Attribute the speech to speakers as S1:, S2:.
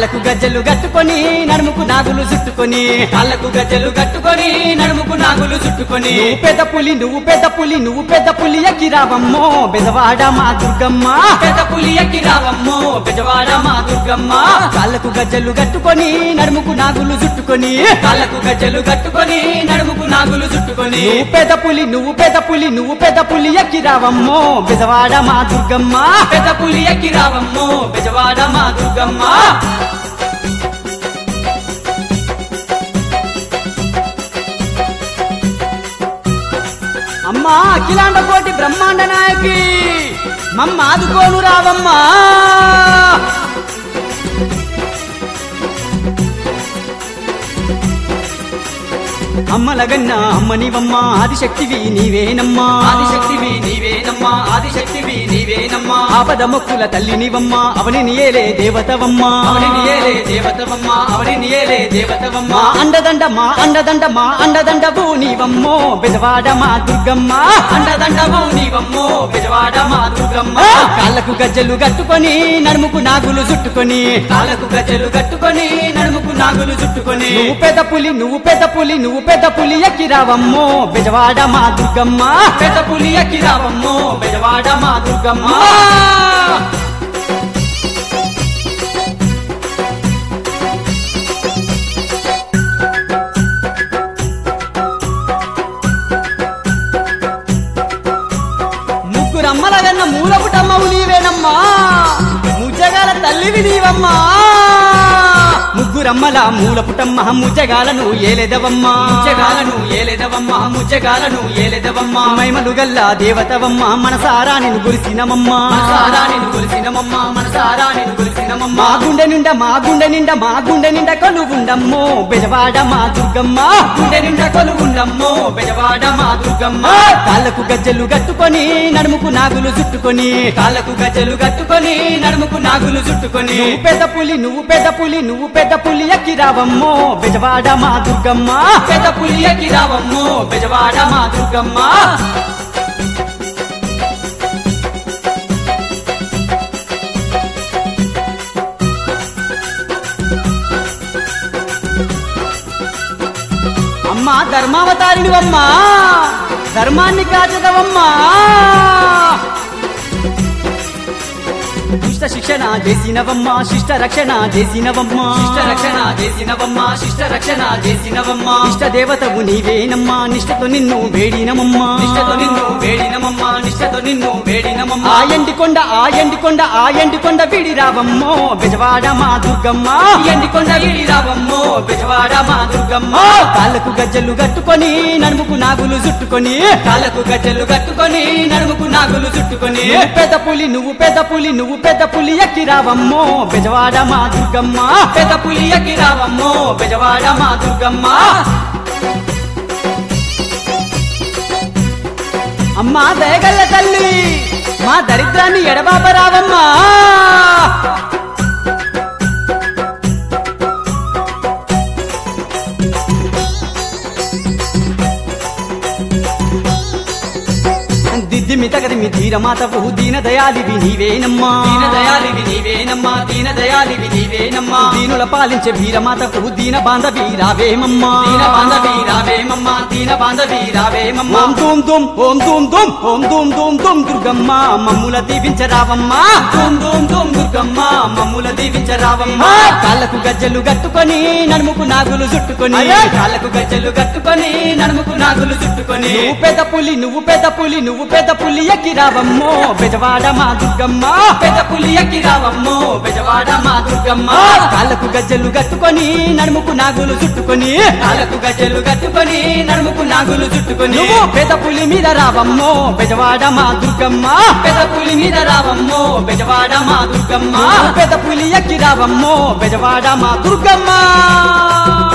S1: కాళ్ళకు గజ్జలు కట్టుకొని నడుముకు నాగులు చుట్టుకొని
S2: కాళ్ళకు గజ్జలు కట్టుకొని నడుముకు నాగులు చుట్టుకొని
S1: నువ్వు పెద్ద పులి నువ్వు పెద్ద పులి నువ్వు పెద్ద పులి ఎక్కి రావమ్మో బెదవాడ మా దుర్గమ్మ
S2: పెద్ద పులి ఎక్కి రావమ్మో బెజవాడ మా దుర్గమ్మ
S1: కాళ్ళకు గజ్జలు కట్టుకొని నడుముకు నాగులు చుట్టుకొని
S2: కాళ్ళకు గజ్జలు కట్టుకొని నడుముకు నాగులు చుట్టుకొని
S1: నువ్వు పెద్ద పులి నువ్వు పెద్ద పులి నువ్వు పెద్ద పులి ఎక్కి రావమ్మో బెదవాడ మా దుర్గమ్మ
S2: పెద్ద పులి ఎక్కి రావమ్మో బెజవాడ మా దుర్గమ్మ
S1: అమ్మా అఖిలాండ కోటి బ్రహ్మాండ నాయకి మమ్మ ఆదుకోను రావమ్మా అమ్మలగన్న అమ్మనివమ్మ ఆదిశక్తివి నీవేనమ్మా
S2: ఆదిశక్తివి నీవేనమ్మా ఆదిశక్తివి నీవేనమ్మా
S1: ఆపద మొక్కుల తల్లినివమ్మ అవని నీయేలే దేవతవమ్మా
S2: అవని నియేలే దేవతవమ్మ అవని నియేలే దేవతవమ్మ
S1: మా అండదండ మా అండదండ మా అండదండవు నీవమ్మో బెదవాడ మా దుర్గమ్మ
S2: అండదండవు నీవమ్మో బెజవాడ మా దుర్గమ్మ
S1: ఆ! కాళ్ళకు గజ్జలు కట్టుకొని నడుముకు నాగులు చుట్టుకొని
S2: కాళ్ళకు గజ్జలు కట్టుకొని నడుముకు నాగులు చుట్టుకొని
S1: నువ్వు పెద్ద పులి నువ్వు పెద్ద పులి నువ్వు పెద్ద పులి ఎక్కి రావమ్మో బెజవాడ మా దుర్గమ్మ
S2: పెద్ద పులి ఎక్కి రావమ్మో బెజవాడ మా దుర్గమ్మ
S1: ముగ్గురమ్మలగన్న మూలపుటమ్మవు నీవేనమ్మా ముజ్జగాల తల్లివి నీవమ్మా ముగ్గురమ్మల మూలపుటమ్మ ముజ్జగాలను ఏలేదవమ్మా
S2: ముచ్చగాలను ఏలేదవమ్మ ముచ్చగాలను ఏలేదవమ్మ
S1: మైమలు గల్లా దేవతవమ్మ మనసారా నిన్ను గురిసినమమ్మా
S2: మనసారా నిన్ను కొలిసినమమ్మ మనసారా నిన్ను కొలిసినమమ్మ
S1: మా గుండె నిండా మా గుండె నిండా మా గుండె నిండా కొలువుండమ్మో బెజవాడ మా దుర్గమ్మ
S2: గుండె నిండా కొలువుండమ్మో బెజవాడ మా దుర్గమ్మ
S1: కాళ్ళకు గజ్జలు కట్టుకొని నడుముకు నాగులు చుట్టుకొని
S2: కాళ్ళకు గజ్జలు కట్టుకొని నడుముకు నాగులు చుట్టుకొని
S1: నువ్వు పెద్ద పులి నువ్వు పెద్ద పులి నువ్వు పెద్ద పులి ఎక్కి రావమ్మో బెజవాడ మా దుర్గమ్మ
S2: పెద్ద పులి ఎక్కి రావమ్మో బెజవాడ మా దుర్గమ్మ
S1: అమ్మా ధర్మావతారినివమ్మా ధర్మాన్ని కాచదవమ్మా దుష్ట శిక్షణ చేసినవమ్మా శిష్ట రక్షణ చేసినవమ్మా
S2: శిష్ట రక్షణ చేసినవమ్మ శిష్ట రక్షణ చేసినవమ్మ
S1: ఇష్ట దేవతవు నీవేనమ్మా నిష్టతో నిన్ను వేడినమమ్మా
S2: నిష్టతో నిన్ను వేడినమమ్మ నిష్టతో నిన్ను వేడినమమ్మ
S1: ఆ ఎండి కొండ ఆ ఎండి కొండ ఆ ఎండి కొండ విడి రావమ్మో బెజవాడ మా దుర్గమ్మ
S2: ఎండికొండ వీడి రావమ్మో బెజవాడ మా దుర్గమ్మ
S1: కాళ్ళకు గజ్జలు కట్టుకొని నడుముకు నాగులు చుట్టుకొని
S2: కాళ్ళకు గజ్జలు కట్టుకొని నడుముకు నాగులు చుట్టుకొని
S1: నువ్వు పెద్ద పులి నువ్వు పెద్ద పులి నువ్వు పెద్ద పులి ఎక్కి రావమ్మో బెజవాడ మా దుర్గమ్మ
S2: పెద్ద పులి ఎక్కి రావమ్మో బెజవాడ మా దుర్గమ్మ
S1: అమ్మా దయగల్ల తల్లి మా దరిద్రాన్ని ఎడబాప రావమ్మా దిద్దిమి తగదిమి ధీరమాతవు దీన దయాలివి నీవేనమ్మా
S2: దీన దయాలివి నీవేనమ్మా దీన దయాలివి నీవేనమ్మా
S1: దీనుల పాలించే వీరమాతవు దీన బాంధవి రావేమమ్మా
S2: దీన బాంధవి రావేమమ్మా దీన బాంధవి రావేమమ్మా
S1: ఓం దూం దూం ఓం దూం దూం ఓం దూం దూం దూం దుర్గమ్మ మమ్ముల దీవించరావమ్మా
S2: ధూమ్ ధూమ్ ధూమ్ దుర్గమ్మ మమ్ముల దీవించరావమ్మా
S1: కాళ్ళకు గజ్జలు కట్టుకొని నడుముకు నాగులు చుట్టుకొని
S2: కాళ్ళకు గజ్జలు కట్టుకొని నడుముకు నాగులు చుట్టుకొని
S1: నువ్వు పెద్ద పులి నువ్వు పెద్ద పులి నువ్వు పెద్ద పులి ఎక్కి రావమ్మో బెజవాడ మా దుర్గమ్మ
S2: పెద్ద పులి ఎక్కి రావమ్మో బెజవాడ మా దుర్గమ్మ
S1: కాళ్ళకు గజ్జలు కట్టుకొని నడుముకు నాగులు చుట్టుకొని
S2: కాళ్ళకు గజ్జలు కట్టుకొని నడుముకు నాగులు చుట్టుకొని
S1: నువ్వు పెద్ద పులి మీద రావమ్మో బెజవాడ మా దుర్గమ్మ
S2: పెద్ద పులి మీద రావమ్మో బెజవాడ మా దుర్గమ్మ
S1: నువ్వు పెద్ద పులి ఎక్కి రావమ్మో బెజవాడ మా దుర్గమ్మ